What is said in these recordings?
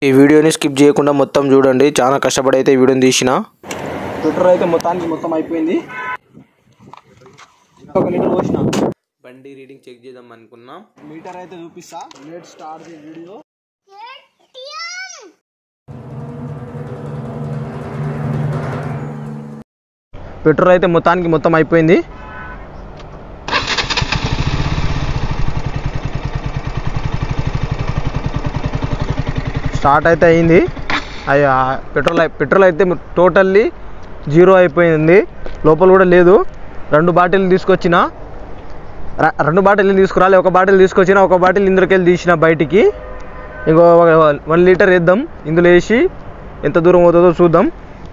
ఈ వీడియోని స్కిప్ చేయకుండా మొత్తం చూడండి చాలా కష్టపడి అయితే ఈ వీడియోని తీసిన పెట్రోల్ అయితే మొత్తానికి మొత్తం అయిపోయింది ఒక లీటర్ పోసిన బండి రీడింగ్ చెక్ చేద్దాం అనుకున్నా మీటర్ అయితే చూపిస్తా let's start the video petrol అయితే మొత్తానికి మొత్తం అయిపోయింది స్టార్ట్ అయితే అయింది అయ్యా పెట్రోల్ అయి- పెట్రోల్ అయితే టోటల్లీ జీరో అయిపోయింది లోపల కూడా లేదు రెండు బాటిల్ తీసుకొచ్చిన ర- రెండు బాటిల్ తీసుకురాలి ఒక బాటిల్ తీసుకొచ్చిన ఒక బాటిల్ ఇందులోకెళ్ళి తీసిన బయటికి ఇంకో వన్ లీటర్ వేద్దాం ఇందులో వేసి ఎంత దూరం అవుతుందో చూద్దాం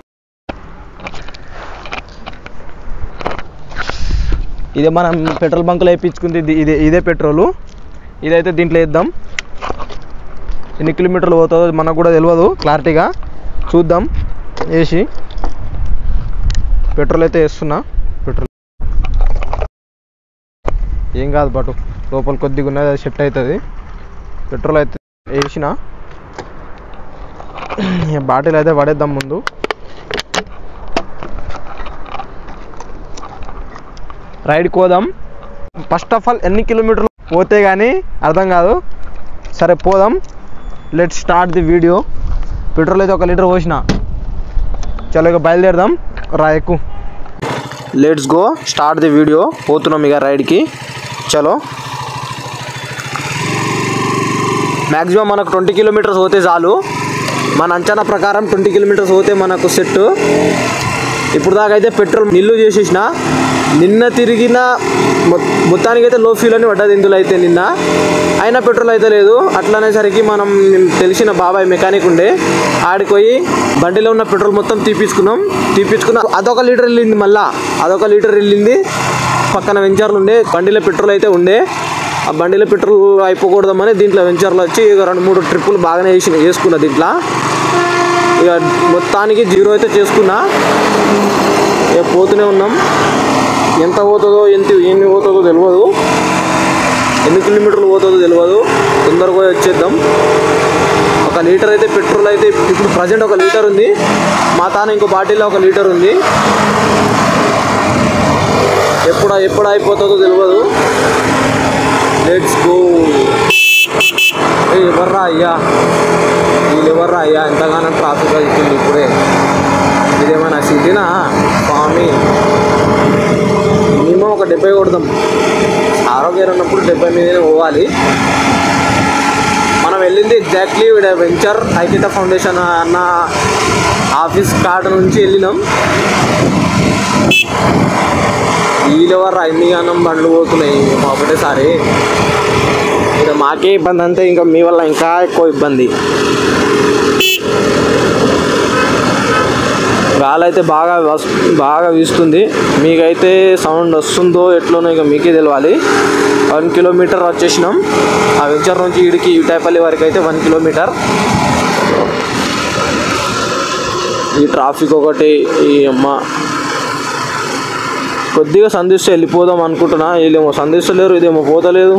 ఇదే మనం పెట్రోల్ బంకులో వేయించుకుంది ఇది- ఇదే ఇదే పెట్రోలు ఇదైతే దీంట్లో వేద్దాం ఎన్ని కిలోమీటర్లు పోతుందో మనకు కూడా తెలియదు క్లారిటీగా చూద్దాం వేసి పెట్రోల్ అయితే వేస్తున్నా పెట్రోల్ ఏం కాదు బటు లోపల కొద్దిగా ఉన్నది అది సెట్ అవుతుంది పెట్రోల్ అయితే వేసిన బాటిల్ అయితే పడేద్దాం ముందు రైడ్కి పోదాం ఫస్ట్ ఆఫ్ ఆల్ ఎన్ని కిలోమీటర్లు పోతే కానీ అర్థం కాదు సరే పోదాం let start the video petrol అయితే ఒక లీటర్ పోసిన చలో ఇక బయలుదేరదాం రా ఎక్కువ let's go start the video పోతున్నాం ఇక రైడ్కి చలో మ్యాక్సిమం మనకు ట్వంటీ కిలోమీటర్స్ పోతే చాలు మన అంచనా ప్రకారం ట్వంటీ కిలోమీటర్స్ పోతే మనకు సెట్ ఇప్పుడు దాకా అయితే పెట్రోల్ నిల్లు చేసేసిన నిన్న తిరిగిన మొ- మొత్తానికైతే లో ఫ్యూల్ అని పడ్డది ఇందులో అయితే నిన్న అయినా పెట్రోల్ అయితే లేదు అట్లనేసరికి మనం తెలిసిన బాబాయ్ మెకానిక్ ఉండే ఆడికి పోయి బండిలో ఉన్న పెట్రోల్ మొత్తం తీపించుకున్నాం తీపించుకున్న అదొక లీటర్ వెళ్ళింది మళ్ళా అదొక లీటర్ వెళ్ళింది పక్కన వెంచర్లు ఉండే బండిలో పెట్రోల్ అయితే ఉండే ఆ బండిలో పెట్రోల్ అయిపోకూడదామని దీంట్లో వెంచర్లు వచ్చి ఇక రెండు మూడు ట్రిప్పులు బాగానే వేసి వేసుకున్నా దీంట్లో ఇక మొత్తానికి జీరో అయితే చేసుకున్నా ఇక పోతూనే ఉన్నాం ఎంత పోతుందో ఎంత ఎన్ని పోతుందో తెలియదు ఎన్ని కిలోమీటర్లు పోతుందో తెలియదు తొందరగా పోయి వచ్చేద్దాం ఒక లీటర్ అయితే పెట్రోల్ అయితే ఇప్పుడు ప్రజెంట్ ఒక లీటర్ ఉంది మా తాన ఇంకో బాటిల్లో ఒక లీటర్ ఉంది ఎప్పుడు ఎప్పుడు అయిపోతుందో తెలియదు లెట్స్ గో ఎవర్రా అయ్యా వీళ్ళు ఎవర్రా అయ్యా ఎంతగానో ట్రాఫిక్ అవుతుంది ఇప్పుడే ఇదేమైనా సిటీనా స్వామి మినిమం ఒక డెబ్బై కొడదాం ఆరోగ్యం ఉన్నప్పుడు డెబ్బై మీదనే పోవాలి మనం వెళ్ళింది ఎగ్జాక్ట్లీ ఇక్కడ వెంచర్ ఐక్యత ఫౌండేషన్ అన్న ఆఫీస్ కాడ నుంచి వెళ్ళినాం వీళ్ళెవరు అన్ని అన్నం బండ్లు పోతున్నాయి మా ఒకటేసారి ఇక మాకే ఇబ్బంది అంతే ఇంకా మీ వల్ల ఇంకా ఎక్కువ ఇబ్బంది గాలి అయితే బాగా వస్ బాగా వీస్తుంది మీకైతే సౌండ్ వస్తుందో ఎట్లనో ఇక మీకే తెలియాలి వన్ కిలోమీటర్ వచ్చేసినాం ఆ వెంచర్ నుంచి ఇడికి ఇటాపల్లి వరకు అయితే వన్ కిలోమీటర్ ఈ ట్రాఫిక్ ఒకటి ఈ అమ్మ కొద్దిగా సంధిస్తే వెళ్ళిపోదాం అనుకుంటున్నా వీళ్ళేమో సంధిస్తలేరు ఇదేమో పోతలేదు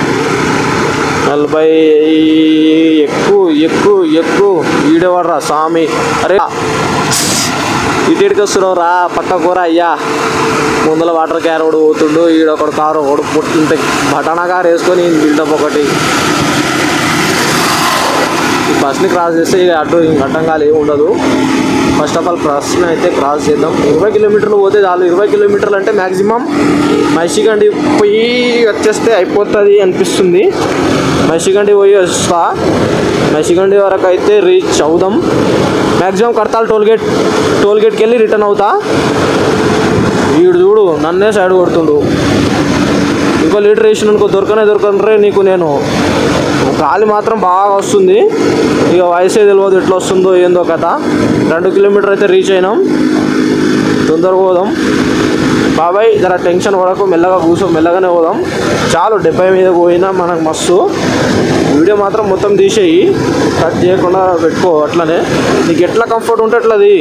నలభై ఎక్కువ ఎక్కువ ఎక్కువ ఈడేవాడ్రా స్వామి అరే ఇటుడికి వస్తున్నావు రా పక్క కూర అయ్యా ముందల వాటర్ క్యాన్ ఒకడు పోతుండు ఈడ ఒకడు కారు ఒకడు పుట్టింటే బటానా కారు వేసుకొని బిల్డప్ ఒకటి ఈ బస్ని క్రాస్ చేస్తే ఇక అడ్డు ఇంక అడ్డంగాలు ఏమి ఉండదు ఫస్ట్ ఆఫ్ ఆల్ బస్ని అయితే క్రాస్ చేద్దాం ఇరవై కిలోమీటర్లు పోతే చాలు ఇరవై కిలోమీటర్లు అంటే మ్యాక్సిమం మైషిగండి పోయి వచ్చేస్తే అయిపోతుంది అనిపిస్తుంది మైషిగండి పోయి వస్తా మైషిగండి వరకు అయితే రీచ్ అవుదాం maximum Kadthal toll gate toll గేట్కి వెళ్ళి రిటర్న్ అవుతా వీడు చూడు నన్నే సైడ్ కొడుతుండు ఇంకో లీటర్ వేసిన అనుకో దొరకనే దొరకనరే నీకు నేను గాలి మాత్రం బాగా వస్తుంది ఇక వయసే తెలియదు ఎట్లా వస్తుందో ఏందో కథ రెండు కిలోమీటర్ అయితే రీచ్ అయినాం తొందరగా పోదాం బాబాయ్ జర టెన్షన్ పడకు మెల్లగా కూర్చో మెల్లగానే పోదాం చాలు డెబ్బై మీద పోయినా మనకు మస్తు వీడియో మాత్రం మొత్తం తీసేయి కట్ చేయకుండా పెట్టుకో అట్లనే నీకు ఎట్లా కంఫర్ట్ ఉంటే అట్లది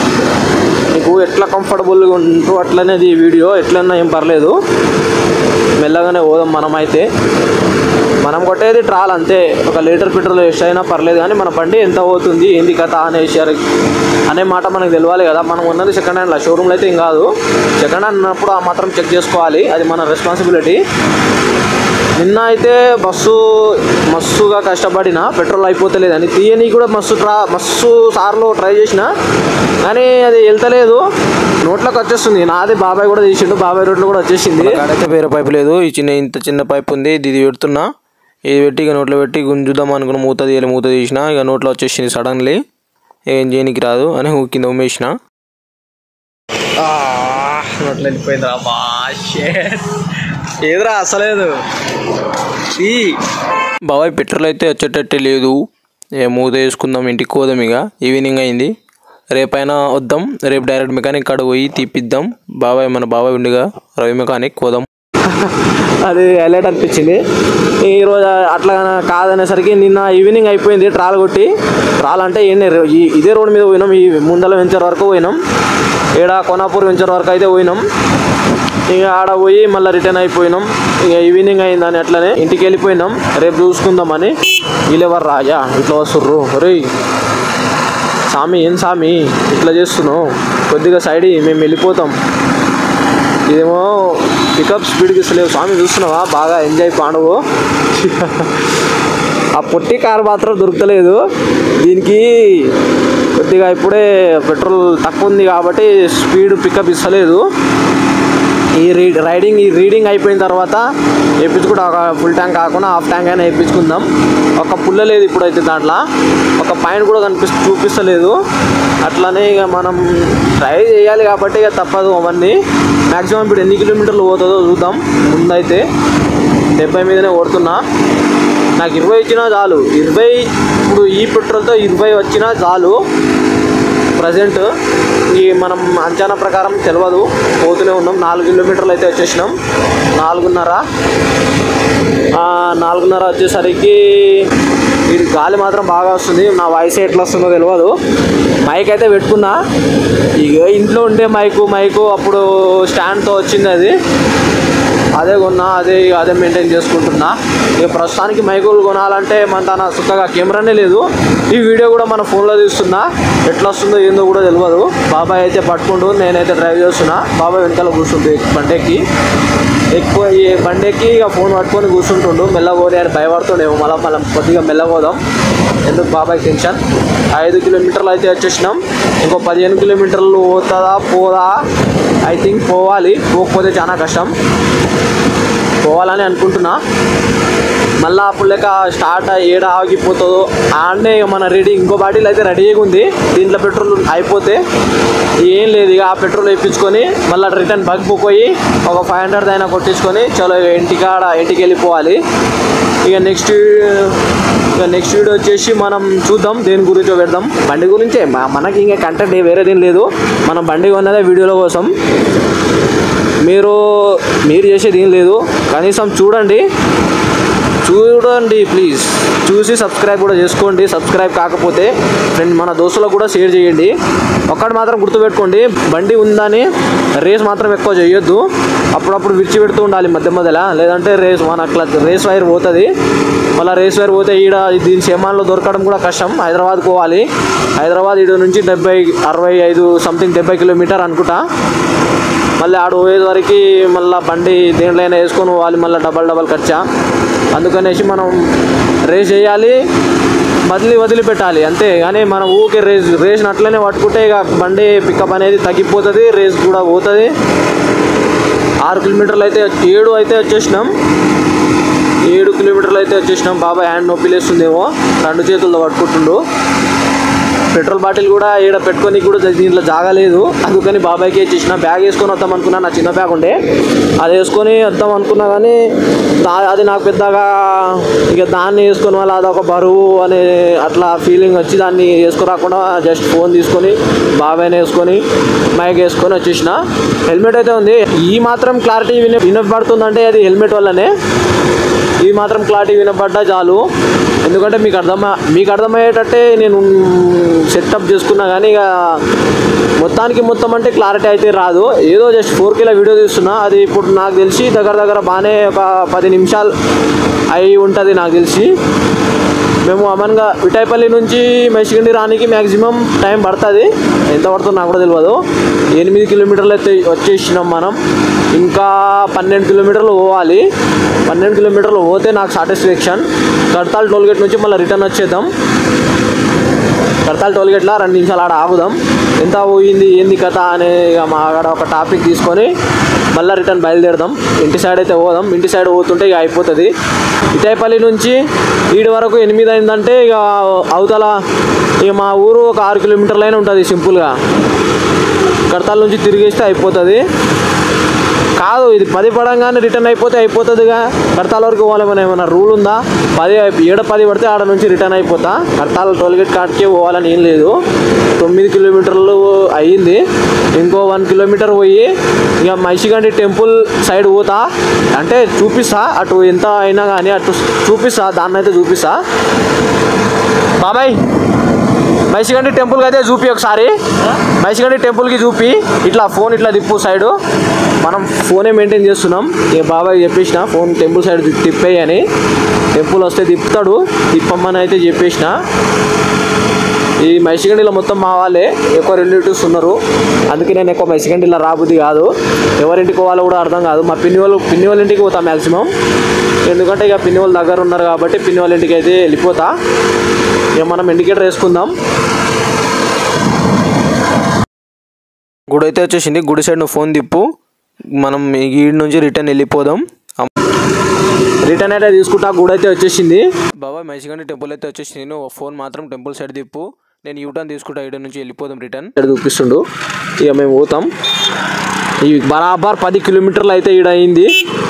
నీకు ఎట్లా కంఫర్టబుల్గా ఉంటూ అట్లనేది ఈ వీడియో ఎట్లన్నా ఏం పర్లేదు మెల్లగానే పోదాం మనం అయితే మనం కొట్టేది ట్రాల్ అంతే ఒక లీటర్ పెట్రోల్ వేస్ట్ అయినా పర్లేదు కానీ మన బండి ఎంత పోతుంది ఏంది కథ అనే విషయాలు అనే మాట మనకు తెలియాలి కదా మనం ఉన్నది సెకండ్ హ్యాండ్లో షోరూమ్లో అయితే ఏం కాదు సెకండ్ హ్యాండ్ ఉన్నప్పుడు ఆ మాత్రం చెక్ చేసుకోవాలి అది మన రెస్పాన్సిబిలిటీ నిన్న అయితే బస్సు మస్తుగా కష్టపడిన పెట్రోల్ అయిపోతలేదని తీయని కూడా మస్తు ట్రా మస్తు సార్లు ట్రై చేసిన కానీ అది వెళ్తలేదు నోట్లోకి వచ్చేస్తుంది నాది బాబాయ్ కూడా తీసిండు బాబాయ్ రోడ్లు కూడా వచ్చేసింది అయితే వేరే పైపు లేదు ఈ చిన్న ఇంత చిన్న పైప్ ఉంది ఇది ఇది పెడుతున్నా ఇది పెట్టి ఇక నోట్లో పెట్టి గుంజుదాం అనుకున్న మూత తీయాలి మూత తీసిన ఇక నోట్లో వచ్చేసింది సడన్లీ ఏం చేయనికి రాదు అని కింద ఉమ్మేసిన నోట్లో వెళ్ళిపోయింది రా బా ఏదిరా అసలేదు ఈ బాబాయ్ పెట్రోల్ అయితే వచ్చేటట్టే లేదు ఏ మూత వేసుకుందాం ఇంటికి పోదాం ఇక ఈవినింగ్ అయింది రేపైనా వద్దాం రేపు డైరెక్ట్ మెకానిక్ కాడ పోయి తీపిద్దాం బాబాయ్ మన బాబాయ్ ఉండగా రవి మెకానిక్ పోదాం అది హైలైట్ అనిపించింది ఈరోజు అట్లా కాదనేసరికి నిన్న ఈవినింగ్ అయిపోయింది ట్రాల్ కొట్టి ట్రాల్ అంటే ఏంటి ఈ- ఇదే రోడ్ మీద పోయినాం ఈ ముందల వెంచర్ వరకు పోయినాం ఈడ కొనాపూర్ వెంచర్ వరకు అయితే పోయినాం ఇక ఆడ పోయి మళ్ళీ రిటర్న్ అయిపోయినాం ఇక ఈవినింగ్ అయిందని అట్లనే ఇంటికి వెళ్ళిపోయినాం రేపు చూసుకుందామని వీళ్ళెవరు రాజా ఇట్లా వస్తుర్రు రే సామి ఏం సామి ఇట్లా చేస్తున్నావు కొద్దిగా సైడ్ ఇయ్యి, మేము వెళ్ళిపోతాం ఇదేమో పికప్ స్పీడ్కి ఇస్తలేవు స్వామి చూస్తున్నావా బాగా ఎంజాయ్ పాండవు ఆ పొట్టి కార్ మాత్రం దొరకలేదు దీనికి కొద్దిగా ఇప్పుడే పెట్రోల్ తక్కువ ఉంది కాబట్టి స్పీడ్ పికప్ ఇస్తలేదు ఈ రీ రైడింగ్ ఈ రీడింగ్ అయిపోయిన తర్వాత వేయించుకుంటే ఒక ఫుల్ ట్యాంక్ కాకుండా హాఫ్ ట్యాంక్ అయినా వేయించుకుందాం ఒక పుల్ల లేదు ఇప్పుడైతే దాంట్లో ఒక పాయింట్ కూడా కనిపి చూపిస్తలేదు అట్లనే ఇక మనం ట్రై చేయాలి కాబట్టి ఇక తప్పదు అవన్నీ మ్యాక్సిమం ఇప్పుడు ఎన్ని కిలోమీటర్లు పోతుందో చూద్దాం ముందైతే డెబ్బై మీదనే ఓడుతున్నా నాకు ఇరవై వచ్చినా చాలు ఇరవై ఇప్పుడు ఈ పెట్రోల్తో ఇరవై వచ్చినా చాలు ప్రజెంట్ ఈ మనం అంచనా ప్రకారం తెలియదు పోతూనే ఉన్నాం నాలుగు కిలోమీటర్లు అయితే వచ్చేసినాం నాలుగున్నర ఆ, నాలుగున్నర వచ్చేసరికి ఇది గాలి మాత్రం బాగా వస్తుంది నా వాయిస్ ఎట్లా వస్తుందో తెలియదు మైక్ అయితే పెట్టుకున్నా ఇక ఇంట్లో ఉండే మైకు మైకు అప్పుడు స్టాండ్తో వచ్చింది అది అదే కొన్నా అదే అదే మెయింటైన్ చేసుకుంటున్నా ఇక ప్రస్తుతానికి మైకులు కొనాలంటే మన తన సుఖగా కెమెరానే లేదు ఈ వీడియో కూడా మన ఫోన్లో తీస్తున్నా ఎట్లా వస్తుందో ఏందో కూడా తెలియదు బాబాయ్ అయితే పట్టుకుంటూ నేనైతే డ్రైవ్ చేస్తున్నా బాబాయ్ వెనకాల కూర్చుంటు బండెక్కి ఎక్కువ ఈ బండెక్కి ఇక ఫోన్ పట్టుకొని కూర్చుంటుండు మెల్లగోని అని భయపడుతుండేమో మళ్ళీ మనం కొద్దిగా మెల్లగోదాం ఎందుకు బాబాయ్ టెన్షన్ ఐదు కిలోమీటర్లు అయితే వచ్చేసినాం ఇంకో పదిహేను కిలోమీటర్లు పోతుందా పోదా ఐ థింక్ పోవాలి పోకపోతే చాలా కష్టం పోవాలని అనుకుంటున్నా మళ్ళీ అప్పుడు లెక్క స్టార్ట్ ఏడ ఆగిపోతుందో ఆడనే ఇక మన రెడీ ఇంకో బాటిల్ అయితే రెడీగా ఉంది దీంట్లో పెట్రోల్ అయిపోతే ఏం లేదు ఇక ఆ పెట్రోల్ వేయించుకొని మళ్ళీ రిటర్న్ బగ్ బుక్ అయ్యి ఒక ఫైవ్ హండ్రెడ్ అయినా కొట్టించుకొని చలో ఇక ఇంటికాడ ఇంటికి వెళ్ళిపోవాలి ఇక నెక్స్ట్ ఇక నెక్స్ట్ వీడియో వచ్చేసి మనం చూద్దాం దేని గురించో పెడదాం బండి గురించే మ- మనకి ఇంకా కంటెంట్ వేరేదేం లేదు మనం బండి కొన్నదే వీడియోల కోసం మీరు మీరు చేసేది ఏం లేదు కనీసం చూడండి చూడండి ప్లీజ్ చూసి సబ్స్క్రైబ్ కూడా చేసుకోండి సబ్స్క్రైబ్ కాకపోతే ఫ్రెండ్ మన దోస్తులకు కూడా షేర్ చేయండి ఒక్కటి మాత్రం గుర్తుపెట్టుకోండి బండి ఉందని రేస్ మాత్రం ఎక్కువ చేయొద్దు అప్పుడప్పుడు విడిచి పెడుతూ ఉండాలి మధ్య మధ్యలో లేదంటే రేస్ మన అట్లా రేస్ వైర్ పోతుంది మళ్ళీ రేస్ వైర్ పోతే ఈడ దీని సేమాన్లో దొరకడం కూడా కష్టం హైదరాబాద్ పోవాలి హైదరాబాద్ ఈడ నుంచి డెబ్బై అరవై ఐదు సంథింగ్ డెబ్బై కిలోమీటర్ అనుకుంటా మళ్ళీ ఆడ పోయేది వరకు మళ్ళీ బండి దేంట్లైనా వేసుకొని పోవాలి మళ్ళీ డబల్ డబల్ ఖర్చా అందుకనేసి మనం రేస్ చేయాలి వదిలి వదిలిపెట్టాలి అంతే కానీ మనం ఊకే రేస్ రేస్ అట్లనే పట్టుకుంటే ఇక బండి పికప్ అనేది తగ్గిపోతుంది రేస్ కూడా పోతుంది ఆరు కిలోమీటర్లు అయితే ఏడు అయితే వచ్చేసినాం ఏడు కిలోమీటర్లు అయితే వచ్చేసినాం బాబాయ్ హ్యాండ్ నొప్పి లేస్తుందేమో రెండు చేతులతో పట్టుకుంటుండు పెట్రోల్ బాటిల్ కూడా ఈడ పెట్టుకొని కూడా దీంట్లో జాగలేదు అందుకని బాబాయ్కి ఇచ్చేసిన బ్యాగ్ వేసుకొని వద్దాం అనుకున్నా నా చిన్న బ్యాగ్ ఉండే అది వేసుకొని వద్దాం అనుకున్నా కానీ దా- అది నాకు పెద్దగా ఇక దాన్ని వేసుకొని వల్ల అదొక బరువు అనే అట్లా ఫీలింగ్ వచ్చి దాన్ని వేసుకురాకుండా జస్ట్ ఫోన్ తీసుకొని బాబాయ్ని వేసుకొని మైక్ వేసుకొని వచ్చేసిన హెల్మెట్ అయితే ఉంది ఈ మాత్రం క్లారిటీ విన వినపడుతుందంటే అది హెల్మెట్ వల్లనే ఇది మాత్రం క్లారిటీ వినపడ్డా చాలు ఎందుకంటే మీకు అర్థం మీకు అర్థమయ్యేటట్టే నేను సెటప్ చేసుకున్నా కానీ ఇక మొత్తానికి మొత్తం అంటే క్లారిటీ అయితే రాదు ఏదో జస్ట్ ఫోర్ కేలో వీడియో తీస్తున్నా అది ఇప్పుడు నాకు తెలిసి దగ్గర దగ్గర బాగానే ఒక పది నిమిషాలు అయి ఉంటుంది నాకు తెలిసి మేము అమన్గా విటాయపల్లి నుంచి మైసిగండి రానికి మ్యాక్సిమం టైం పడుతుంది ఎంత పడుతుందో నాకు కూడా తెలియదు ఎనిమిది కిలోమీటర్లు అయితే వచ్చేసినాం మనం ఇంకా పన్నెండు కిలోమీటర్లు పోవాలి పన్నెండు కిలోమీటర్లు పోతే నాకు సాటిస్ఫాక్షన్ కడతాల్ టోల్గేట్ నుంచి మళ్ళీ రిటర్న్ వచ్చేద్దాం కడతాల్ టోల్గేట్లో రెండు నిమిషాలు ఆడ ఆగుదాం ఎంత పోయింది ఏంది కథ అనే ఇక మా ఆడ ఒక టాపిక్ తీసుకొని మళ్ళీ రిటర్న్ బయలుదేరదాం ఇంటి సైడ్ అయితే పోదాం ఇంటి సైడ్ పోతుంటే ఇక అయిపోతుంది ఇటాయపల్లి నుంచి ఈడు వరకు ఎనిమిది అయిందంటే ఇక అవతల ఇక మా ఊరు ఒక ఆరు కిలోమీటర్లైనా ఉంటుంది సింపుల్గా కడతాల నుంచి తిరిగేస్తే అయిపోతుంది కాదు ఇది పది పడంగానే రిటర్న్ అయిపోతే అయిపోతుందిగా కడతాల వరకు పోవాలేమన్నా ఏమైనా రూల్ ఉందా పది ఏడ పది పడితే ఆడ నుంచి రిటర్న్ అయిపోతా కడతాల టోల్గేట్ కాడికే పోవాలని ఏం లేదు తొమ్మిది కిలోమీటర్లు అయ్యింది ఇంకో వన్ కిలోమీటర్ పోయి ఇక మైసిగండి టెంపుల్ సైడ్ పోతా అంటే చూపిస్తా అటు ఎంత అయినా కానీ అటు చూపిస్తా దాన్ని అయితే చూపిస్తా బాబాయ్ మైసిగండి టెంపుల్కి అయితే చూపి ఒకసారి మైసిగండి టెంపుల్కి చూపి ఇట్లా ఫోన్ ఇట్లా తిప్పు సైడు మనం ఫోనే మెయింటైన్ చేస్తున్నాం ఇక బాబాయ్ చెప్పేసిన ఫోన్ టెంపుల్ సైడ్ తిప్పేయి అని టెంపుల్ వస్తే తిప్పుతాడు తిప్పమ్మని అయితే చెప్పేసిన ఈ మైసిగండిలో మొత్తం మా వాళ్ళే ఎక్కువ రిలేటివ్స్ ఉన్నారు అందుకే నేను ఎక్కువ మైసిగండిలో రాబుద్ది కాదు ఎవరింటికి పోవాలో కూడా అర్థం కాదు మా పిన్ని వాళ్ళు పిన్ని వాళ్ళ ఇంటికి పోతా మ్యాక్సిమం ఎందుకంటే ఇక పిన్ని వాళ్ళ దగ్గర ఉన్నారు కాబట్టి పిన్ని వాళ్ళ ఇంటికి అయితే వెళ్ళిపోతా ఇక మనం ఇండికేటర్ వేసుకుందాం గుడి అయితే వచ్చేసింది గుడి సైడ్ నువ్వు ఫోన్ తిప్పు మనం ఈ నుంచి రిటర్న్ వెళ్ళిపోదాం రిటర్న్ అయితే తీసుకుంటా గుడి అయితే వచ్చేసింది బాబాయ్ మైసిగండి టెంపుల్ అయితే వచ్చేసింది నువ్వు ఫోన్ మాత్రం టెంపుల్ సైడ్ తిప్పు నేను యూటర్న్ తీసుకుంటా ఇటు నుంచి వెళ్ళిపోదాం రిటర్న్ ఇక్కడ చూపిస్తుండు ఇక మేము పోతాం ఈ బరాబర్ పది కిలోమీటర్లు అయితే ఈడ అయింది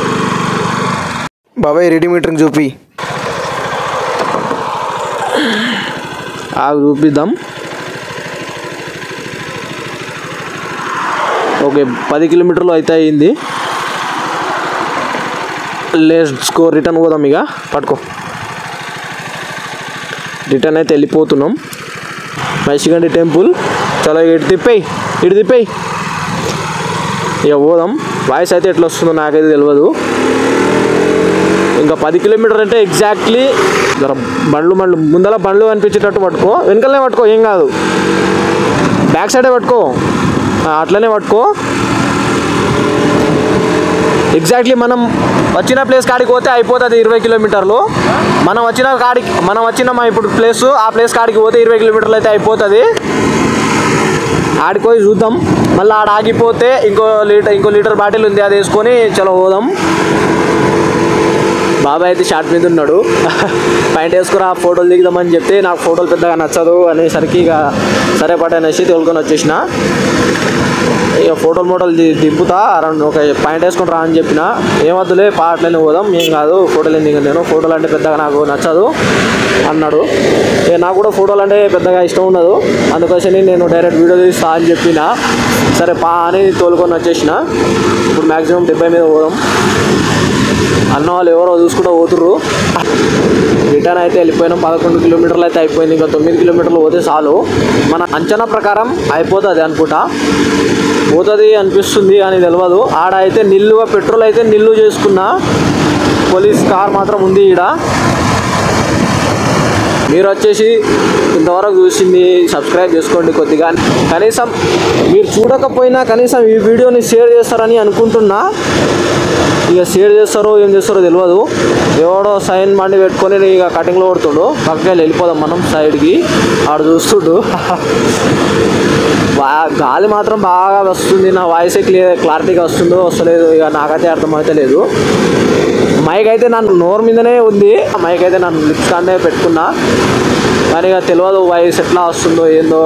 బాబాయ్ రెడీ మీటర్కి చూపి ఆ చూపిద్దాం ఓకే పది కిలోమీటర్లు అయితే అయింది లెట్స్ గో రిటర్న్ పోదాం ఇక పట్టుకో రిటర్న్ అయితే వెళ్ళిపోతున్నాం మైసిగండి టెంపుల్ చలో ఇటు తిప్పేయి ఇటు తిప్పేయి ఇక పోదాం వాయిస్ అయితే ఎట్లా వస్తుందో నాకైతే తెలియదు ఇంకా పది కిలోమీటర్ అంటే ఎగ్జాక్ట్లీ జర బండ్లు బండ్లు ముందర బండ్లు అనిపించేటట్టు పట్టుకో వెనకలనే పట్టుకో ఏం కాదు బ్యాక్ సైడే పట్టుకో ఆ, అట్లనే పట్టుకో ఎగ్జాక్ట్లీ మనం వచ్చిన ప్లేస్ కాడికి పోతే అయిపోతుంది ఇరవై కిలోమీటర్లు మనం వచ్చిన కాడికి మనం వచ్చిన మా ఇప్పుడు ప్లేస్ ఆ ప్లేస్ కాడికి పోతే ఇరవై కిలోమీటర్లు అయితే అయిపోతుంది ఆడికి పోయి చూద్దాం మళ్ళీ ఆడ ఆగిపోతే ఇంకో లీటర్ ఇంకో లీటర్ బాటిల్ ఉంది అది వేసుకొని చలో పోదాం బాబాయ్ అయితే షార్ట్ మీద ఉన్నాడు పైన వేసుకురా ఫోటోలు దిగుదామని చెప్తే నాకు ఫోటోలు పెద్దగా నచ్చదు అనేసరికి ఇక సరే పట్ట అనేసి తోలుకొని వచ్చేసిన ఇక ఫోటోలు మోటోలు ది- దింపుతా రెండు ఒక పాయింట్ వేసుకొని రా అని చెప్పిన ఏమద్దులే పాటలనే పోదాం ఏం కాదు ఫోటోలు ఎందుకు నేను ఫోటోలు అంటే పెద్దగా నాకు నచ్చదు అన్నాడు ఇక నాకు కూడా ఫోటోలు అంటే పెద్దగా ఇష్టం ఉండదు అందుకోసమే నేను డైరెక్ట్ వీడియో తీస్తా అని చెప్పిన సరే పా అని తోలుకొని వచ్చేసిన ఇప్పుడు మ్యాక్సిమం డెబ్బై మీద పోదాం అన్న వాళ్ళు ఎవరో చూసుకుంటూ పోతుర్రు రిటర్న్ అయితే వెళ్ళిపోయినాం పదకొండు కిలోమీటర్లు అయితే అయిపోయింది ఇంకా తొమ్మిది కిలోమీటర్లు పోతే చాలు మన అంచనా ప్రకారం అయిపోతుంది అనుకుంటా పోతుంది అనిపిస్తుంది అని తెలియదు ఆడ అయితే నిల్లుగా పెట్రోల్ అయితే నిల్లు చేసుకున్నా పోలీస్ కార్ మాత్రం ఉంది ఈడ మీరు వచ్చేసి ఇంతవరకు చూసింది సబ్స్క్రైబ్ చేసుకోండి కొద్దిగా కనీసం మీరు చూడకపోయినా కనీసం ఈ వీడియోని షేర్ చేస్తారని అనుకుంటున్నా ఇక షేర్ చేస్తారో ఏం చేస్తారో తెలియదు ఎవడో సైన్ బండి పెట్టుకొని ఇక కటింగ్లో కొడుతుండు పక్కకి వెళ్ళిపోదాం మనం సైడ్కి ఆడు చూస్తుండు బా- గాలి మాత్రం బాగా వస్తుంది నా వాయిస్ క్లియర్ క్లారిటీగా వస్తుందో వస్తలేదు ఇక నాకైతే అర్థమైతే లేదు మైక్ అయితే నన్ను నోరు మీదనే ఉంది ఆ మైక్ అయితే నన్ను లిప్స్ కానే పెట్టుకున్నా కానీ ఇక తెలియదు వాయిస్ ఎట్లా వస్తుందో ఏందో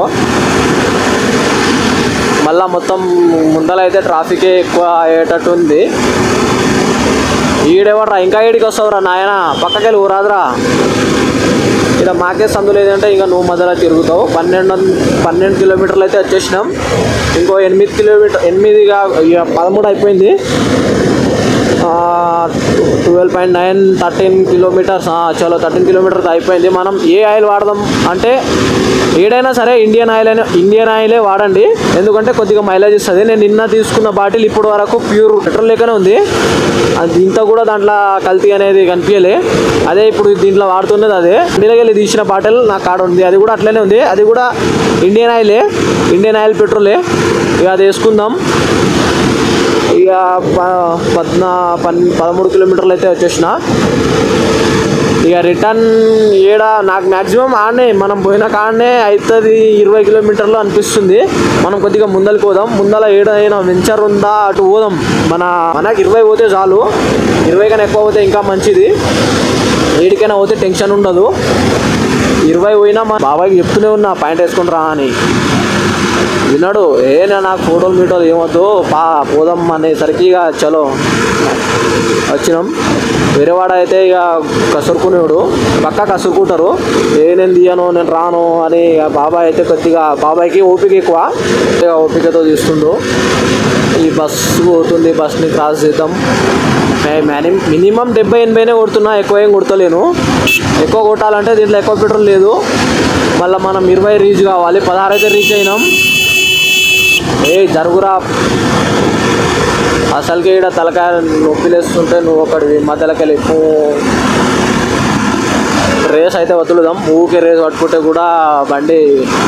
మళ్ళా మొత్తం ముందలైతే ట్రాఫికే ఎక్కువ అయ్యేటట్టు ఉంది ఈడెవడరా ఇంకా ఈడికి వస్తావురా నాయన పక్కకెళ్ళి ఊరాదురా ఇక్కడ మాకే సందు లేదంటే ఇంకా నువ్వు మధ్యలో తిరుగుతావు పన్నెండు పన్నెండు కిలోమీటర్లు అయితే వచ్చేసినాం ఇంకో ఎనిమిది కిలోమీటర్ ఎనిమిదిగా ఇక పదమూడు అయిపోయింది twelve point nine thirteen kilometres చలో థర్టీన్ కిలోమీటర్స్ అయిపోయింది మనం ఏ ఆయిల్ వాడదాం అంటే ఏడైనా సరే ఇండియన్ ఆయిల్ అయినా ఇండియన్ ఆయిలే వాడండి ఎందుకంటే కొద్దిగా మైలేజ్ ఇస్తుంది నేను నిన్న తీసుకున్న బాటిల్ ఇప్పుడు వరకు ప్యూర్ పెట్రోల్ లెక్కనే ఉంది అది దీంతో కూడా దాంట్లో కల్తీ అనేది కనిపించలే అదే ఇప్పుడు దీంట్లో వాడుతున్నది అదే ఇండియాకి తీసిన బాటిల్ నా కాడ ఉంది అది కూడా అట్లనే ఉంది అది కూడా ఇండియన్ ఆయిలే ఇండియన్ ఆయిల్ పెట్రోలే ఇక అది వేసుకుందాం ఇక ప- పద్నా పన్ పదమూడు కిలోమీటర్లు అయితే వచ్చేసిన ఇక రిటర్న్ ఏడ నాకు మ్యాక్సిమం ఆడనే మనం పోయిన కాడనే అవుతుంది ఇరవై కిలోమీటర్లు అనిపిస్తుంది మనం కొద్దిగా ముందరికి పోదాం ముందల ఏడైనా వెంచర్ ఉందా అటు పోదాం మన మనకి ఇరవై పోతే చాలు ఇరవై కన్నా ఎక్కువ పోతే ఇంకా మంచిది ఏడికైనా పోతే టెన్షన్ ఉండదు ఇరవై పోయినా మా బాబాయ్కి చెప్తూనే ఉన్నా పాయింట్ వేసుకుని రా అని విన్నాడు ఏ నా- నాకు ఫోటోలు మీటోలు ఏమొద్దు పా పోదాం అనేసరికి ఇక చలో వచ్చినాం వేరే వాడు అయితే ఇక కసురుకునేవాడు పక్క కసురుకుంటారు ఏ నేను తీయను నేను రాను అని ఇక బాబాయ్ అయితే కొద్దిగా బాబాయ్కి ఓపిక ఎక్కువ ఇక ఓపికతో తీస్తుండు ఈ బస్సు పోతుంది బస్ని క్రాస్ చేద్దాం మినిమం మినిమం డెబ్బై ఎనభైనే కొడుతున్నా ఎక్కువ ఏం కొడతలేను ఎక్కువ కొట్టాలంటే దీంట్లో ఎక్కువ పెట్రోల్ లేదు మళ్ళీ మనం ఇరవై రీచ్ కావాలి పదహారు అయితే రీచ్ అయినాం ఏ జరుగురా అసలుకి ఇక్కడ తలకాయ నొప్పిలేస్తుంటే నువ్వు ఒకటి మధ్యలోకి వెళ్ళి రేస్ అయితే వదులుదాం ఊకే రేస్ పట్టుకుంటే కూడా బండి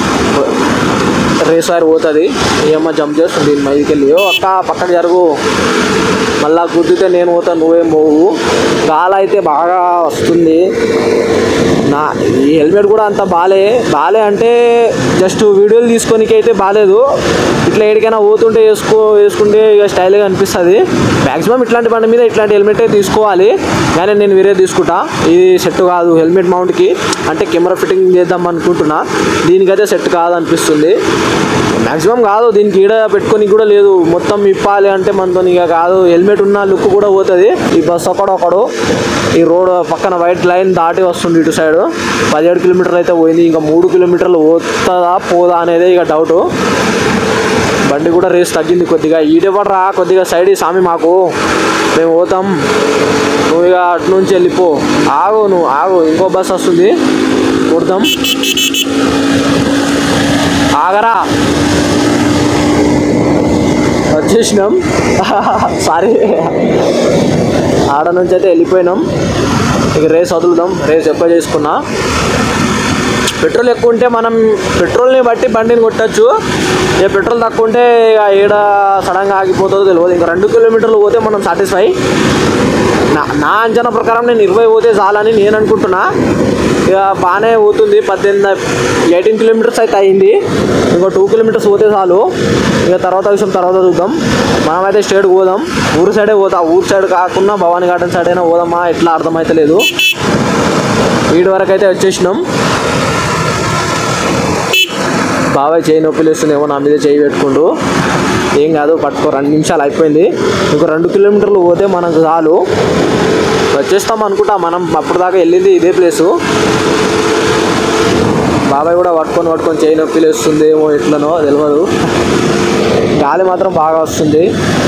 రేస్ వైర్ పోతుంది ఏమో జంప్ చేస్తుంది దీని మీదకి వెళ్ళి ఓ అక్క పక్కకి జరుగు మళ్ళా గుద్దితే నేను పోతాను నువ్వేం పోవు గాలి అయితే బాగా వస్తుంది నా ఈ హెల్మెట్ కూడా అంత బాలే బాలే అంటే జస్ట్ వీడియోలు తీసుకోనికి అయితే బాగాలేదు ఇట్లా ఎక్కడికైనా పోతుంటే వేసుకో వేసుకుంటే ఇక స్టైల్గా అనిపిస్తుంది మ్యాక్సిమం ఇట్లాంటి బండి మీద ఇట్లాంటి హెల్మెటే తీసుకోవాలి కానీ నేను వేరే తీసుకుంటా ఇది సెట్ కాదు హెల్మెట్ మౌంట్కి అంటే కెమెరా ఫిట్టింగ్ చేద్దాం అనుకుంటున్నా దీనికైతే సెట్ కాదు అనిపిస్తుంది మ్యాక్సిమం కాదు దీనికి ఈడ పెట్టుకొని కూడా లేదు మొత్తం ఇప్పాలి అంటే మనతో ఇక కాదు హెల్మెట్ ఉన్న లుక్ కూడా పోతుంది ఈ బస్ ఒకడు ఒకడు ఈ రోడ్ పక్కన వైట్ లైన్ దాటి వస్తుంది ఇటు సైడ్ పదిహేడు కిలోమీటర్లు అయితే పోయింది ఇంకా మూడు కిలోమీటర్లు పోతుందా పోదా అనేది ఇక డౌట్ బండి కూడా రేస్ తగ్గింది కొద్దిగా ఈడెవడరా కొద్దిగా సైడ్ ఈ సామి మాకు మేము పోతాం నువ్వు ఇక అటు నుంచి వెళ్ళిపో ఆగు నువ్వు ఆగు ఇంకో బస్ వస్తుంది కొడతాం ఆగరా వచ్చేసినాం సారీ ఆడ నుంచి అయితే వెళ్ళిపోయినాం ఇక రేస్ వదులుదాం రేస్ ఎక్కువ చేసుకున్నా పెట్రోల్ ఎక్కువ ఉంటే మనం పెట్రోల్ని బట్టి బండిని కొట్టచ్చు ఇక పెట్రోల్ తక్కువ ఉంటే ఇక ఏడ సడన్గా ఆగిపోతుందో తెలియదు ఇంకా రెండు కిలోమీటర్లు పోతే మనం సాటిస్ఫై నా నా అంచనా ప్రకారం నేను ఇరవై పోతే చాలని నేను అనుకుంటున్నా ఇక బాగానే పోతుంది పద్దెనిమిది ఎయిటీన్ కిలోమీటర్స్ అయితే అయింది ఇంకో టూ కిలోమీటర్స్ పోతే చాలు ఇక తర్వాత విషయం తర్వాత చూద్దాం మనమైతే స్టేట్కి పోదాం ఊరు సైడే పోతా ఊరు సైడ్ కాకుండా భవానీ గార్డెన్ సైడ్ అయినా పోదామా ఎట్లా అర్థమైతే లేదు వీడి వరకు అయితే వచ్చేసినాం బాబాయ్ చేయి నొప్పి లేస్తుందేమో నా మీద చేయి పెట్టుకుంటూ ఏం కాదు పట్టుకో రెండు నిమిషాలు అయిపోయింది ఇంకో రెండు కిలోమీటర్లు పోతే మనకు చాలు వచ్చేస్తాం అనుకుంటా మనం అప్పుడు దాకా వెళ్ళింది ఇదే ప్లేసు బాబాయ్ కూడా పట్టుకొని పట్టుకొని చేయి నొప్పి లేస్తుంది ఏమో ఎట్లనో తెలియదు గాలి మాత్రం బాగా వస్తుంది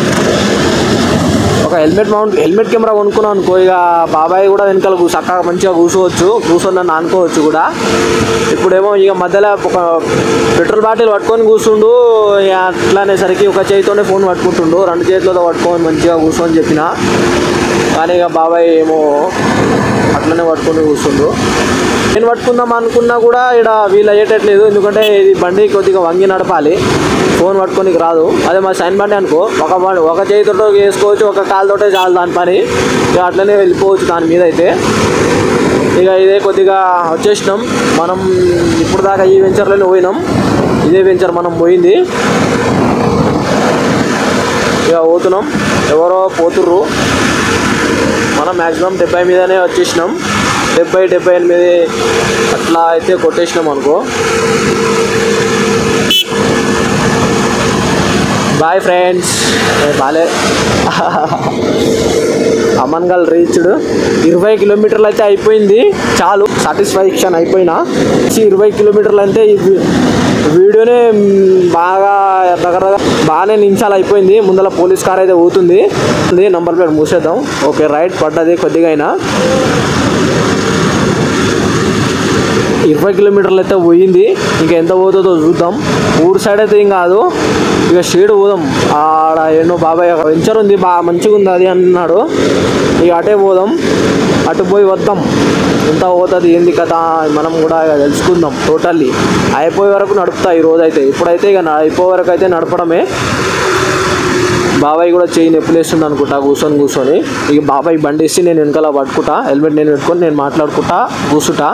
ఒక హెల్మెట్ మౌంట్ హెల్మెట్ కెమెరా కొనుక్కున్నాం అనుకో ఇక బాబాయ్ కూడా వెనకాల కూ- చక్కగా మంచిగా కూర్చోవచ్చు కూర్చొని నన్ను అనుకోవచ్చు కూడా ఇప్పుడేమో ఇక మధ్యలో ఒక పెట్రోల్ బాటిల్ పట్టుకొని కూర్చుండు ఇక అట్లానేసరికి ఒక చేతితోనే ఫోన్ పట్టుకుంటుండు రెండు చేతులతో పట్టుకొని మంచిగా కూర్చొని చెప్పిన కానీ ఇక బాబాయ్ ఏమో అట్లనే పట్టుకొని కూర్చుండు నేను పట్టుకుందాం అనుకున్నా కూడా ఇక్కడ వీళ్ళు అయ్యేటట్లేదు ఎందుకంటే ఇది బండి కొద్దిగా వంగి నడపాలి ఫోన్ పట్టుకోనికి రాదు అదే మా సైన్ బండి అనుకో ఒక బండి ఒక చేతితో వేసుకోవచ్చు ఒక కాలుతోటే చాలు దాని పని ఇక అట్లనే వెళ్ళిపోవచ్చు దాని మీద అయితే ఇక ఇదే కొద్దిగా వచ్చేసినాం మనం ఇప్పుడు దాకా ఈ వెంచర్లోనే పోయినాం ఇదే వెంచర్ మనం పోయింది ఇక పోతున్నాం ఎవరో పోతుర్రు మనం మ్యాక్సిమం డెబ్బై మీదనే వచ్చేసినాం డెబ్బై డెబ్బై ఎనిమిది అట్లా అయితే కొట్టేసినాం అనుకో బాయ్ ఫ్రెండ్స్ బాలే అమన్గల్ రీచ్డ్ ఇరవై కిలోమీటర్లు అయితే అయిపోయింది చాలు సాటిస్ఫాక్షన్ అయిపోయినా ఇరవై కిలోమీటర్లు అంటే ఇది వీడియోనే మ్, బాగా దగ్గర బాగానే నిమిషాలు అయిపోయింది ముందర పోలీస్ కార్ అయితే పోతుంది ఉంది, నంబర్ ప్లేట్ మూసేద్దాం ఓకే రైట్ పడ్డది కొద్దిగా అయినా ఇరవై కిలోమీటర్లు అయితే పోయింది ఇంకా ఎంత పోతుందో చూద్దాం ఊరు సైడ్ అయితే ఏం కాదు ఇక షేడ్ పోదాం ఆడ ఎన్నో బాబాయ్ ఒక వెంచర్ ఉంది బాగా మంచిగా ఉంది అది అన్నాడు ఇక అటే పోదాం అటు పోయి వద్దాం ఎంత పోతుంది ఏంది కథ మనం కూడా ఇక తెలుసుకుందాం టోటల్లీ అయిపోయే వరకు నడుపుతా ఈ రోజు అయితే ఇప్పుడైతే ఇక నా- అయిపోయే వరకు అయితే నడపడమే బాబాయ్ కూడా చేయి నొప్పి లేస్తుంది అనుకుంటా కూర్చొని కూర్చొని ఇక బాబాయ్ బండి వేసి నేను వెనకాల పట్టుకుంటా హెల్మెట్ నేను పెట్టుకొని నేను మాట్లాడుకుంటా కూర్చుంటా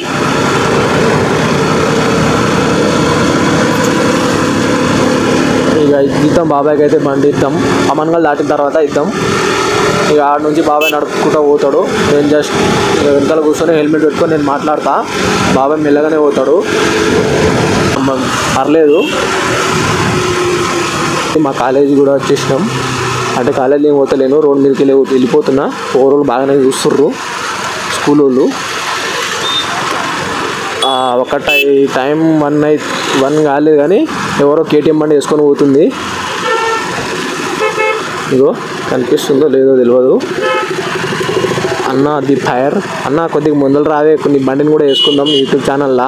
ఇక ఇద్దాం బాబాయ్కి అయితే బండి ఇద్దాం అమన్గల్ దాటిన తర్వాత ఇద్దాం ఇక ఆడ నుంచి బాబాయ్ నడుపుకుంటూ పోతాడు నేను జస్ట్ ఇక వెనకాల కూర్చొని హెల్మెట్ పెట్టుకొని నేను మాట్లాడతా బాబాయ్ మెల్లగానే పోతాడు అమ్మ, పర్లేదు మా కాలేజీ కూడా వచ్చేసినాం అంటే కాలేజీ ఏం పోతలేను రోడ్ మీదకి వెళ్ళి వెళ్ళిపోతున్నా ఓరోళ్ళు బాగానే చూస్తుర్రు స్కూల్ వాళ్ళు ఆ, ఒక టై టైం వన్ అయి వన్ కాలేదు కానీ ఎవరో కేటీఎం బండి వేసుకొని పోతుంది ఇగో కనిపిస్తుందో లేదో తెలియదు అన్న ది ఫైర్ అన్న కొద్దిగా ముందలు రావే కొన్ని బండిని కూడా వేసుకుందాం యూట్యూబ్ ఛానల్లా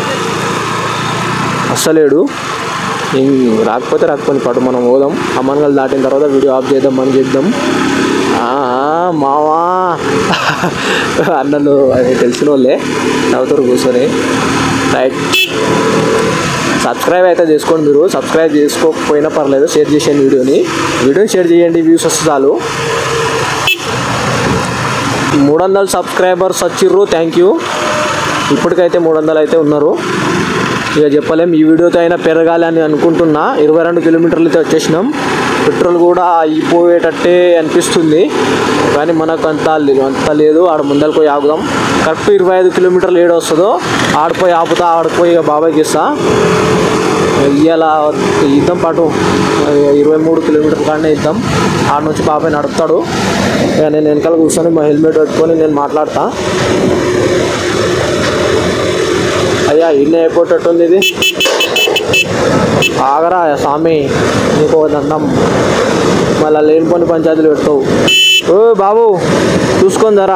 అస్సలేడు ఏం రాకపోతే రాకపోతే పాటు మనం పోదాం అమ్మన్గల్ దాటిన తర్వాత వీడియో ఆఫ్ చేద్దాం మనం చేద్దాం ఆ, ఆ, మావా అన్నలు అది తెలిసిన వాళ్ళే నవ్వుతారు కూర్చొని రైట్ సబ్స్క్రైబ్ అయితే చేసుకోండి మీరు సబ్స్క్రైబ్ చేసుకోకపోయినా పర్లేదు షేర్ చేసేయండి వీడియోని వీడియోని షేర్ చేయండి వ్యూస్ వస్తే చాలు మూడు వందల సబ్స్క్రైబర్స్ వచ్చిర్రు థ్యాంక్ యూ ఇప్పటికైతే మూడు వందలు అయితే ఉన్నారు ఇక చెప్పలేం ఈ వీడియోతో అయినా పెరగాలి అని అనుకుంటున్నా ఇరవై రెండు కిలోమీటర్లు అయితే వచ్చేసినాం పెట్రోల్ కూడా అయిపోయేటట్టే అనిపిస్తుంది కానీ మనకు అంత లే- అంత లేదు ఆడ ముందరకు పోయి ఆగుదాం కరెక్ట్ ఇరవై ఐదు కిలోమీటర్లు ఏడు వస్తుందో ఆడిపోయి ఆపుతా ఆడిపోయి ఇక బాబాయ్కి ఇస్తా ఇవాళ ఇద్దాం పాటు ఇరవై మూడు కిలోమీటర్ల కాడనే ఇద్దాం ఆడ నుంచి బాబాయ్ నడుపుతాడు ఇక నేను వెనకాల కూర్చొని మా హెల్మెట్ పెట్టుకొని నేను మాట్లాడతా అయ్యా ఇన్ని అయిపోయేటట్టుంది ఇది ఆగరా స్వామి నీకు ఒక దండం మళ్ళీ లేనిపోని పంచాయతీలు పెడతావు ఓ బాబు చూసుకొని ధరా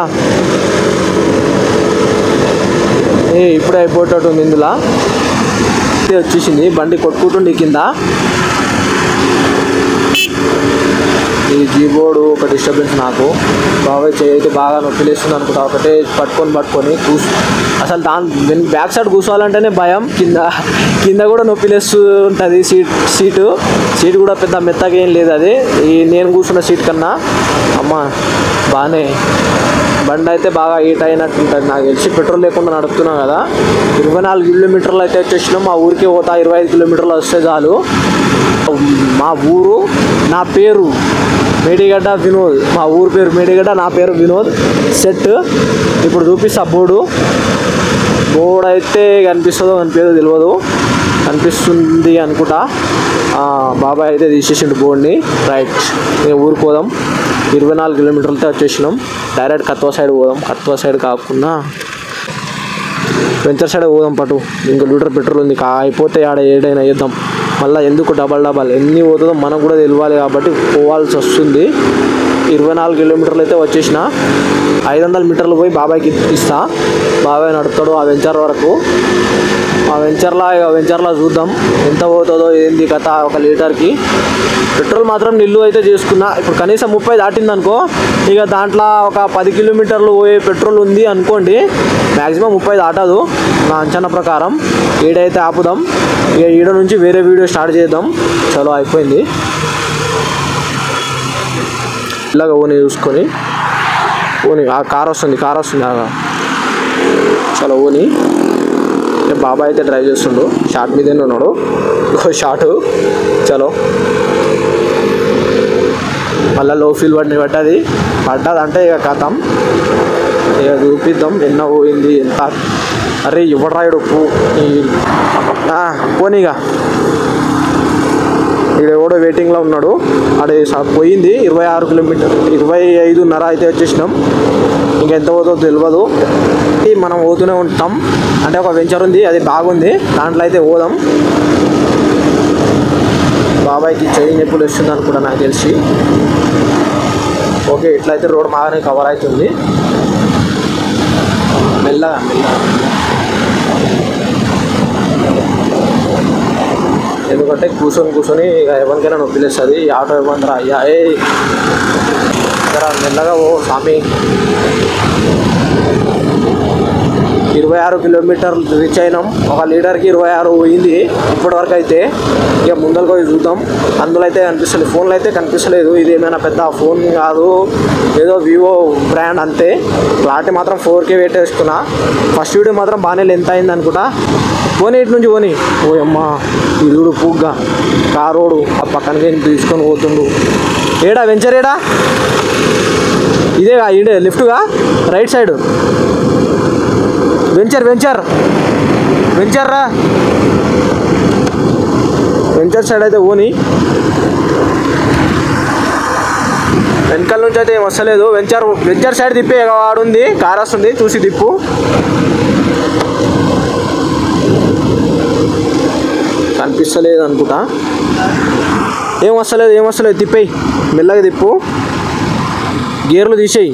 ఏ ఇప్పుడే అయిపోయేటట్టుంది ఇందులో ఇది వచ్చేసింది బండి కొట్టుకుంటుండే కింద ఈ కీబోర్డు ఒక డిస్టర్బెన్స్ నాకు బాబాయ్ చేయి అయితే బాగా నొప్పిలేస్తుంది అనుకుంటా ఒకటే పట్టుకొని పట్టుకొని కూసు అసలు దాని బ్యాక్ సైడ్ కూర్చోవాలంటేనే భయం కింద కింద కూడా నొప్పిలేస్తూ ఉంటుంది సీట్ సీటు సీట్ కూడా పెద్ద మెత్తగా ఏం లేదు అది ఈ నేను కూర్చున్న సీట్ కన్నా అమ్మ బాగానే బండి అయితే బాగా హీట్ అయినట్టు ఉంటుంది నాకు తెలిసి పెట్రోల్ లేకుండా నడుపుతున్నా కదా ఇరవై నాలుగు కిలోమీటర్లు అయితే వచ్చేసినాం మా ఊరికి పోతా ఇరవై ఐదు కిలోమీటర్లు వస్తే చాలు మా ఊరు నా పేరు మేడిగడ్డ వినోద్ మా ఊరు పేరు మేడిగడ్డ నా పేరు వినోద్ సెట్ ఇప్పుడు చూపిస్తా బోర్డు బోర్డు అయితే కనిపిస్తుందో కనిపించదో తెలియదు కనిపిస్తుంది అనుకుంటా ఆ, బాబాయ్ అయితే తీసేసిండు బోర్డుని రైట్ నేను ఊరికి పోదాం ఇరవై నాలుగు కిలోమీటర్లతో వచ్చేసినాం డైరెక్ట్ కత్వా సైడ్ పోదాం కత్వా సైడ్ కాకుండా వెంచర్ సైడ్ పోదాం పటు ఇంకో లీటర్ పెట్రోల్ ఉంది కా అయిపోతే ఆడ ఏడైనా వేద్దాం మళ్ళీ ఎందుకు డబల్ డబల్ ఎన్ని పోతుందో మనకు కూడా తెలియాలి కాబట్టి పోవాల్సి వస్తుంది ఇరవై నాలుగు కిలోమీటర్లు అయితే వచ్చేసిన ఐదు వందల మీటర్లు పోయి బాబాయ్కి ఇస్తా బాబాయ్ నడుపుతాడు ఆ వెంచర్ వరకు ఆ వెంచర్లో ఇక వెంచర్లో చూద్దాం ఎంత పోతుందో ఏంది కథ ఒక లీటర్కి పెట్రోల్ మాత్రం నిల్లు అయితే చేసుకున్నా ఇప్పుడు కనీసం ముప్పై దాటింది అనుకో ఇక దాంట్లో ఒక పది కిలోమీటర్లు పోయే పెట్రోల్ ఉంది అనుకోండి మ్యాక్సిమం ముప్పై దాటదు నా అంచనా ప్రకారం ఈడైతే ఆపుదాం ఇక ఈడ నుంచి వేరే వీడియో స్టార్ట్ చేద్దాం చలో అయిపోయింది ఇలాగ ఓని చూసుకొని ఓని ఆ కార్ వస్తుంది కార్ వస్తుంది ఆగా. చలో ఓని ఏ బాబాయ్ అయితే డ్రైవ్ చేస్తుండు షార్ట్ మీదనే ఉన్నాడు ఇంకో షార్ట్ చలో మళ్ళీ లో ఫీల్ పడిన పడ్డది పడ్డది అంటే ఇక కథం ఇక చూపిద్దాం ఎన్న పోయింది ఎంత అరే ఇవ్వడు రాయుడు పో ఈ- ఆ, పోనీగా ఇక్కడ ఎవడో వెయిటింగ్లో ఉన్నాడు అడే స- పోయింది ఇరవై ఆరు కిలోమీటర్ ఇరవై ఐదున్నర అయితే వచ్చేసినాం ఇంకెంత పోతుందో తెలియదు ఈ మనం పోతూనే ఉంటాం అంటే ఒక వెంచర్ ఉంది అది బాగుంది దాంట్లో అయితే పోదాం బాబాయ్కి చెయ్యి నొప్పులు వస్తుంది అనుకుంటా నాకు తెలిసి ఓకే ఇట్లయితే రోడ్ బాగానే కవర్ అవుతుంది మెల్లగా మెల్లగా ఎందుకంటే కూర్చొని కూర్చొని ఇక ఎవరికైనా నొప్పి లేస్తుంది ఈ ఆటో ఇవ్వండి అయ్యా ఏ జరా మెల్లగా ఓ స్వామి ఇరవై ఆరు కిలోమీటర్లు రీచ్ అయినాం ఒక లీటర్కి ఇరవై ఆరు పోయింది ఇప్పటివరకు అయితే ఇక ముందరకు పోయి చూద్దాం అందులో అయితే కనిపిస్తలేదు ఫోన్లో అయితే కనిపిస్తలేదు ఇది ఏమైనా పెద్ద ఫోన్ కాదు ఏదో వివో బ్రాండ్ అంతే క్లారిటీ మాత్రం ఫోర్ కే పెట్టేసుకున్నా ఫస్ట్ వీడియో మాత్రం బాగానే లెంత్ అయింది అనుకుంటా పోనీ ఇటు నుంచి పోనీ ఓ అమ్మ ఇరుడు పూగ్గా కారోడు ఆ పక్కనకి తీసుకొని పోతుండు ఏడా వెంచర్ ఏడా ఇదేగా ఇడే లిఫ్ట్గా right side venture venture venture రా వెంచర్ సైడ్ అయితే ఓని వెనకాల నుంచి అయితే ఏం వస్తలేదు వెంచర్ వెంచర్ సైడ్ తిప్పే వాడుంది కార్ వస్తుంది చూసి తిప్పు కనిపిస్తలేదు అనుకుంటా ఏం వస్తలేదు ఏం వస్తలేదు తిప్పేయి మెల్లగా తిప్పు గేర్లు తీసేయి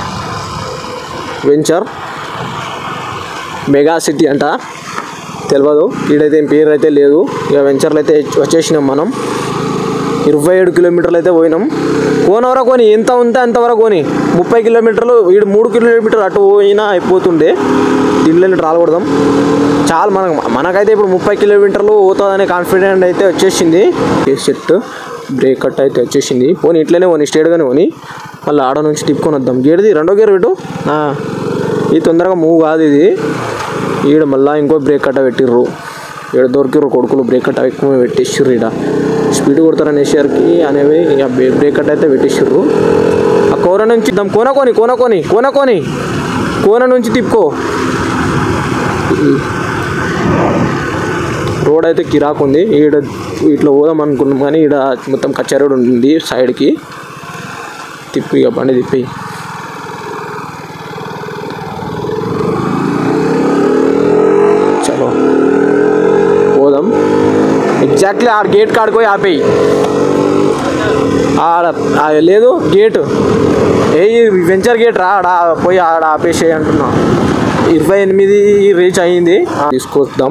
వెంచర్ మెగా సిటీ అంట తెలియదు ఈడైతే ఏం పేరు అయితే లేదు ఇక వెంచర్లు అయితే వచ్చేసినాం మనం ఇరవై ఏడు కిలోమీటర్లు అయితే పోయినాం కోనవర కొని ఎంత ఉంటే అంతవరకు కొని ముప్పై కిలోమీటర్లు ఈడు మూడు కిలోమీటర్లు అటు పోయినా అయిపోతుండే దీనిలో రాలకూడదాం చాలా మనకు మనకైతే ఇప్పుడు ముప్పై కిలోమీటర్లు పోతుందనే కాన్ఫిడెంట్ అయితే వచ్చేసింది సెట్ బ్రేక్ కట్ అయితే వచ్చేసింది పోనీ ఇట్లనే పోనీ స్ట్రేట్గానే పోనీ మళ్ళీ ఆడ నుంచి తిప్పుకొని వద్దాం గేర్ది రెండో గేర్ పెట్టు ఆ, ఇది తొందరగా మూవ్ కాదు ఇది ఈడ మళ్ళీ ఇంకో బ్రేక్ కట్ట పెట్టిర్రు ఈడ దొరికిర్రు కొడుకులు బ్రేక్ కట్ట ఎక్కువ పెట్టేసిర్రు ఈడ స్పీడ్ కొడతారని వేసేసరికి అనేవి ఇక బ్రే- బ్రేక్ కట్ట అయితే పెట్టేసిర్రు ఆ కోన నుంచి దాం కోన కొని కోన కొని కోన కొని కోన నుంచి తిప్పుకో రోడ్ అయితే కిరాక్ ఉంది ఈడ ఇట్లా పోదాం అనుకున్నాం కానీ ఈడ మొత్తం కచ్చా రోడ్ ఉంది సైడ్కి తిప్పి ఇక బండి తిప్పి చలో పోదాం ఎగ్జాక్ట్లీ ఆడ గేట్ కాడికి పోయి ఆపేయి ఆడ ఆ లేదు గేటు ఏ ఈ వెంచర్ గేట్ రా ఆడ పోయి ఆడ ఆపేసేయి అంటున్నా ఇరవై ఎనిమిది రీచ్ అయ్యింది ఆ, తీసుకొద్దాం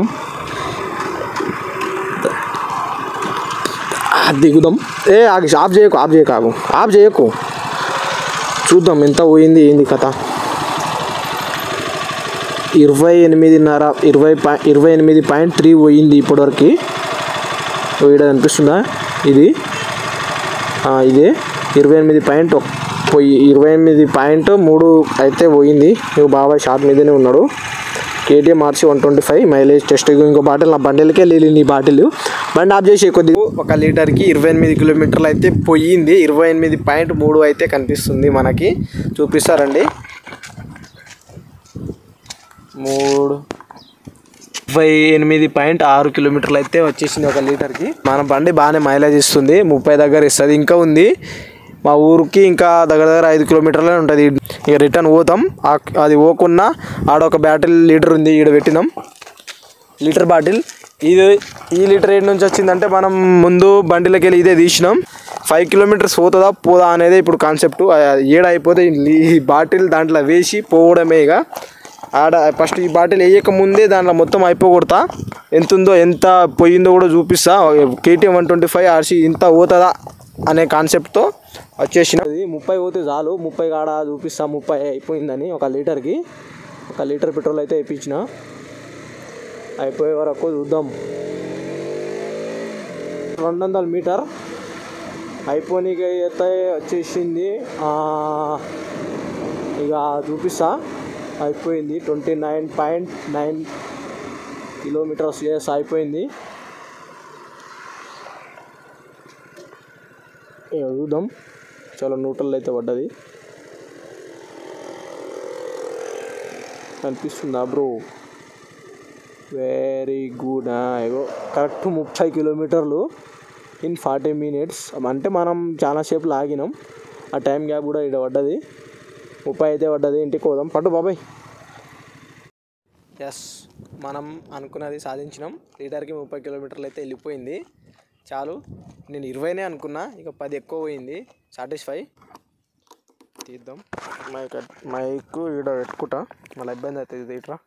ఆ, దిగుదాం ఏ ఆగి ఆఫ్ చేయకు ఆఫ్ చేయకు ఆగు ఆఫ్ చేయకు చూద్దాం ఎంత పోయింది ఏంది కథ ఇరవై ఎనిమిదిన్నర ఇరవై పాయి ఇరవై ఎనిమిది పాయింట్ త్రీ పోయింది ఇప్పటివరకు ఇక్కడ అనిపిస్తుందా ఇది ఆ, ఇదే ఇరవై ఎనిమిది పాయింట్ ఒక- పోయి ఇరవై ఎనిమిది పాయింట్ మూడు అయితే పోయింది నువ్వు బాబాయ్ షార్ట్ మీదనే ఉన్నాడు కేటీఎం మార్చి one twenty five mileage test ఇంకో బాటిల్ నా బండిలకే వెళ్ళి నీ బాటిల్ బండి ఆఫ్ చేసి కొద్దిగా ఒక లీటర్కి ఇరవై ఎనిమిది కిలోమీటర్లు అయితే పోయింది ఇరవై ఎనిమిది పాయింట్ మూడు అయితే కనిపిస్తుంది మనకి చూపిస్తారండి మూడు ముప్పై ఎనిమిది పాయింట్ ఆరు కిలోమీటర్లు అయితే వచ్చేసింది ఒక లీటర్కి మన బండి బాగానే మైలేజ్ ఇస్తుంది ముప్పై దగ్గర ఇస్తుంది ఇంకా ఉంది మా ఊరికి ఇంకా దగ్గర దగ్గర ఐదు కిలోమీటర్లే ఉంటుంది ఇక రిటర్న్ పోతాం ఆ- అది పోకున్నా ఆడ ఒక బ్యాటిల్ లీటర్ ఉంది ఈడ పెట్టినాం లీటర్ బాటిల్ ఇది ఈ లీటర్ ఏడు నుంచి వచ్చిందంటే మనం ముందు బండిలోకి వెళ్ళి ఇదే తీసినాం ఫైవ్ కిలోమీటర్స్ పోతుందా పోదా అనేది ఇప్పుడు కాన్సెప్ట్ ఏడ అయిపోతే ఈ బాటిల్ దాంట్లో వేసి పోవడమే ఇక ఆడ ఫస్ట్ ఈ బాటిల్ వేయక ముందే దాంట్లో మొత్తం అయిపోకూడతా ఎంత ఉందో ఎంత పోయిందో కూడా చూపిస్తా KTM one twenty five RC ఇంత పోతుందా అనే కాన్సెప్ట్తో వచ్చేసిన ఇది ముప్పై పోతే చాలు ముప్పై కాడ చూపిస్తా ముప్పై అయిపోయిందని ఒక లీటర్కి ఒక లీటర్ పెట్రోల్ అయితే వేయించిన అయిపోయే వరకు చూద్దాం రెండు వందల మీటర్ అయిపోనీకి అయితే వచ్చేసింది ఆ, ఇక చూపిస్తా అయిపోయింది twenty nine point nine kilometres ఎస్ అయిపోయింది ఇక చూద్దాం చాలా న్యూట్రల్ అయితే పడ్డది కనిపిస్తుందా బ్రో వెరీ గుడ్ ఇగో కరెక్ట్ ముప్పై కిలోమీటర్లు ఇన్ ఫార్టీ మినిట్స్ అంటే మనం చాలా సేపు లాగినాం ఆ టైం గ్యాప్ కూడా ఇక్కడ పడ్డది ముప్పై అయితే పడ్డది ఇంటికి పోదాం పట్టు బాబాయ్ ఎస్ మనం అనుకున్నది సాధించినాం లీటర్కి ముప్పై కిలోమీటర్లు అయితే వెళ్ళిపోయింది చాలు నేను ఇరవైనే అనుకున్నా ఇక పది ఎక్కువ పోయింది సాటిస్ఫై తీద్దాం మైక్ మైక్ ఈడ పెట్టుకుంటా మళ్ళీ ఇబ్బంది అవుతుంది ఇట్రా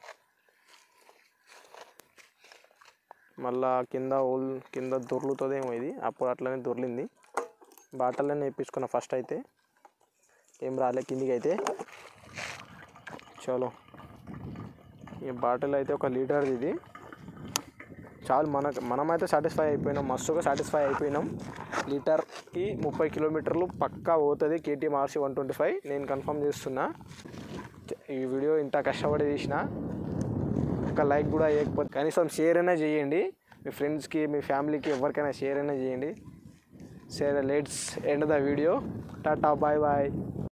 మళ్ళా కింద ఓల్ కింద దొర్లుతుందేమో ఇది అప్పుడు అట్లనే దొర్లింది బాటల్లోనే నేర్పించుకున్న ఫస్ట్ అయితే ఏం రాలే కిందికి అయితే చలో ఈ బాటిల్ అయితే ఒక లీటర్ ఇది చాలు మన మనమైతే సాటిస్ఫై అయిపోయినాం మస్తుగా సాటిస్ఫై అయిపోయినాం లీటర్కి ముప్పై కిలోమీటర్లు పక్కా పోతుంది KTM RC one twenty five నేను కన్ఫర్మ్ చేస్తున్నా ఈ వీడియో ఇంత కష్టపడి తీసిన ఒక లైక్ కూడా వేయకపోతే కనీసం షేర్ అయినా చేయండి మీ ఫ్రెండ్స్కి మీ ఫ్యామిలీకి ఎవరికైనా షేర్ అయినా చేయండి share let's end the video tata bye bye